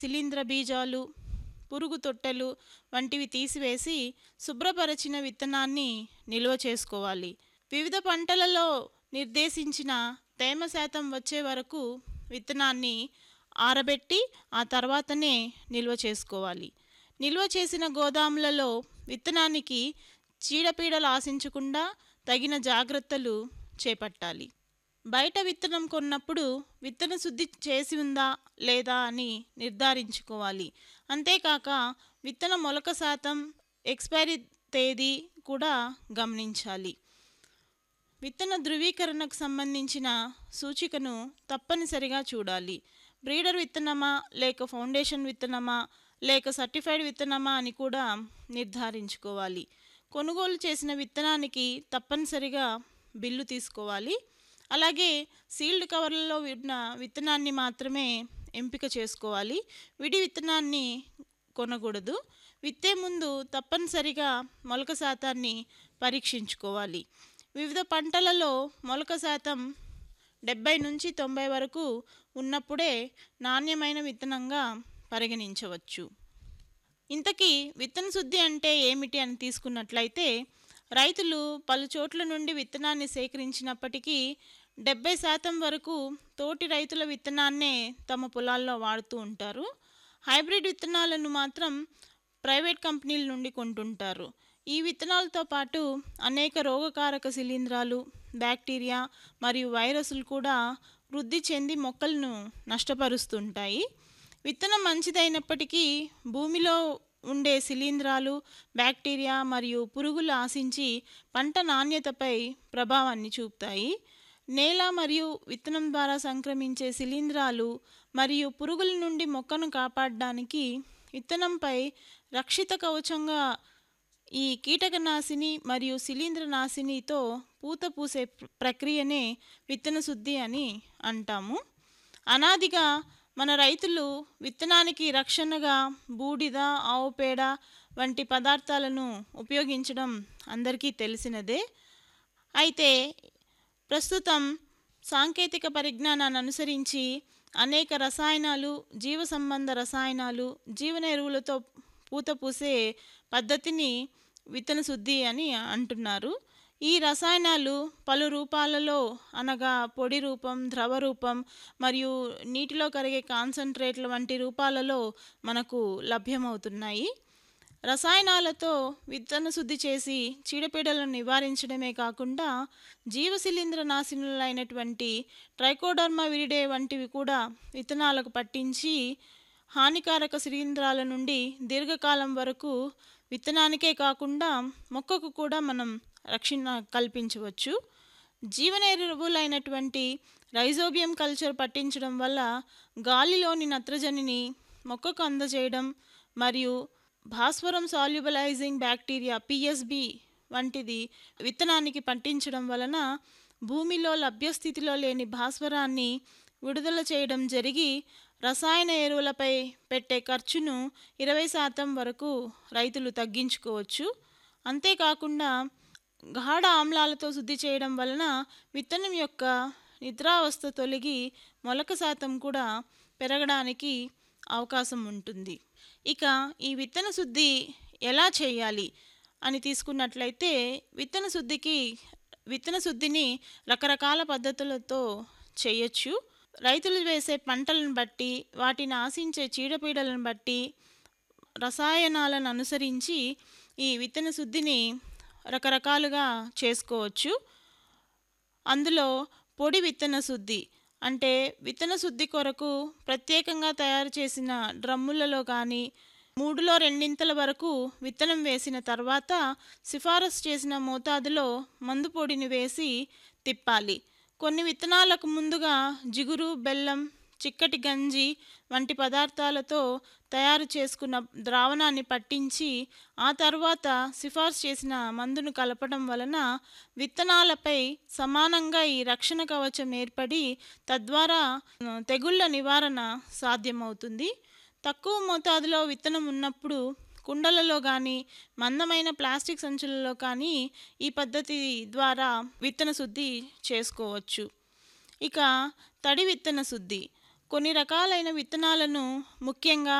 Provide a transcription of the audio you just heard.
శిలీంధ్ర బీజాలు పురుగు తొట్టెలు వంటివి తీసివేసి శుభ్రపరచిన విత్తనాన్ని నిల్వ చేసుకోవాలి వివిధ పంటలలో నిర్దేశించిన తేమ శాతం వచ్చే వరకు విత్తనాన్ని ఆరబెట్టి ఆ తర్వాతనే నిల్వ చేసుకోవాలి నిల్వ చేసిన గోదాములలో విత్తనానికి చీడపీడలు ఆశించకుండా తగిన జాగ్రత్తలు చేపట్టాలి బయట విత్తనం కొన్నప్పుడు విత్తన శుద్ధి చేసి ఉందా లేదా అని నిర్ధారించుకోవాలి అంతేకాక విత్తన మొలక శాతం ఎక్స్పైరీ తేదీ కూడా గమనించాలి విత్తన ధృవీకరణకు సంబంధించిన సూచికను తప్పనిసరిగా చూడాలి బ్రీడర్ విత్తనమా లేక ఫౌండేషన్ విత్తనమా లేక సర్టిఫైడ్ విత్తనమా అని కూడా నిర్ధారించుకోవాలి కొనుగోలు చేసిన విత్తనానికి తప్పనిసరిగా బిల్లు తీసుకోవాలి అలాగే సీల్డ్ కవర్లలో ఉన్న విత్తనాన్ని మాత్రమే ఎంపిక చేసుకోవాలి విడి విత్తనాన్ని కొనకూడదు విత్తే ముందు తప్పనిసరిగా మొలక శాతాన్ని పరీక్షించుకోవాలి వివిధ పంటలలో మొలక శాతం డెబ్బై నుంచి తొంభై వరకు ఉన్నప్పుడే నాణ్యమైన విత్తనంగా పరిగణించవచ్చు ఇంతకీ విత్తన శుద్ధి అంటే ఏమిటి అని తీసుకున్నట్లయితే రైతులు పలు చోట్ల నుండి విత్తనాన్ని సేకరించినప్పటికీ డెబ్బై శాతం వరకు తోటి రైతుల విత్తనాన్నే తమ పొలాల్లో వాడుతూ ఉంటారు హైబ్రిడ్ విత్తనాలను మాత్రం ప్రైవేట్ కంపెనీల నుండి కొంటుంటారు ఈ విత్తనాలతో పాటు అనేక రోగకారక శిలీంధ్రాలు బ్యాక్టీరియా మరియు వైరస్లు కూడా వృద్ధి చెంది మొక్కలను నష్టపరుస్తుంటాయి విత్తనం మంచిదైనప్పటికీ భూమిలో ఉండే శిలీంధ్రాలు బ్యాక్టీరియా మరియు పురుగులు ఆశించి పంట నాణ్యతపై ప్రభావాన్ని చూపుతాయి నేల మరియు విత్తనం ద్వారా సంక్రమించే శిలీంధ్రాలు మరియు పురుగుల నుండి మొక్కను కాపాడడానికి విత్తనంపై రక్షిత కవచంగా ఈ కీటకనాశిని మరియు శిలీంద్రనాశినితో పూత పూసే ప్ర- ప్రక్రియనే విత్తన శుద్ధి అని అంటాము అనాదిగా మన రైతులు విత్తనానికి రక్షణగా బూడిద ఆవు పేడ వంటి పదార్థాలను ఉపయోగించడం అందరికీ తెలిసినదే అయితే ప్రస్తుతం సాంకేతిక పరిజ్ఞానాన్ని అనుసరించి అనేక రసాయనాలు జీవ సంబంధ రసాయనాలు జీవన ఎరువులతో పూత పూసే పద్ధతిని విత్తన శుద్ధి అని అంటున్నారు ఈ రసాయనాలు పలు రూపాలలో అనగా పొడి రూపం ద్రవ రూపం మరియు నీటిలో కరిగే కాన్సన్ట్రేట్ల వంటి రూపాలలో మనకు లభ్యమవుతున్నాయి రసాయనాలతో విత్తన శుద్ధి చేసి చీడపీడలను నివారించడమే కాకుండా జీవశిలీంద్ర నాశనులైనటువంటి ట్రైకోడర్మా విరిడే వంటివి కూడా విత్తనాలకు పట్టించి హానికారక శిలీంధ్రాల నుండి దీర్ఘకాలం వరకు విత్తనానికే కాకుండా మొక్కకు కూడా మనం రక్షణ కల్పించవచ్చు జీవన ఎరువులైనటువంటి రైజోబియం కల్చర్ పట్టించడం వల్ల గాలిలోని నత్రజనిని మొక్కకు అందజేయడం మరియు భాస్వరం సాల్యుబలైజింగ్ బ్యాక్టీరియా పిఎస్బి వంటిది విత్తనానికి పట్టించడం వలన భూమిలో లభ్యస్థితిలో లేని భాస్వరాన్ని విడుదల చేయడం జరిగి రసాయన ఎరువులపై పెట్టే ఖర్చును ఇరవై శాతం వరకు రైతులు తగ్గించుకోవచ్చు అంతేకాకుండా గాఢ ఆమ్లాలతో శుద్ధి చేయడం వలన విత్తనం యొక్క నిద్రావస్థ తొలగి మొలక శాతం కూడా పెరగడానికి అవకాశం ఉంటుంది ఇక ఈ విత్తన శుద్ధి ఎలా చేయాలి అని తీసుకున్నట్లయితే విత్తన శుద్ధికి విత్తన శుద్ధిని రకరకాల పద్ధతులతో చేయొచ్చు రైతులు వేసే పంటలను బట్టి వాటిని ఆశించే చీడపీడలను బట్టి రసాయనాలను అనుసరించి ఈ విత్తన శుద్ధిని రకరకాలుగా చేసుకోవచ్చు అందులో పొడి విత్తన శుద్ధి అంటే విత్తన శుద్ధి కొరకు ప్రత్యేకంగా తయారు చేసిన డ్రమ్ములలో కానీ మూడులో రెండింతల వరకు విత్తనం వేసిన తర్వాత సిఫారసు చేసిన మోతాదులో మందు పొడిని వేసి తిప్పాలి కొన్ని విత్తనాలకు ముందుగా జిగురు బెల్లం చిక్కటి గంజి వంటి పదార్థాలతో తయారు చేసుకున్న ద్రావణాన్ని పట్టించి ఆ తర్వాత సిఫార్సు చేసిన మందును కలపడం వలన విత్తనాలపై సమానంగా ఈ రక్షణ కవచం ఏర్పడి తద్వారా ఆ, తెగుళ్ళ నివారణ సాధ్యమవుతుంది తక్కువ మోతాదులో విత్తనం ఉన్నప్పుడు కుండలలో కానీ మందమైన ప్లాస్టిక్ సంచులలో కానీ ఈ పద్ధతి ద్వారా విత్తన శుద్ధి చేసుకోవచ్చు ఇక తడి విత్తన శుద్ధి కొన్ని రకాలైన విత్తనాలను ముఖ్యంగా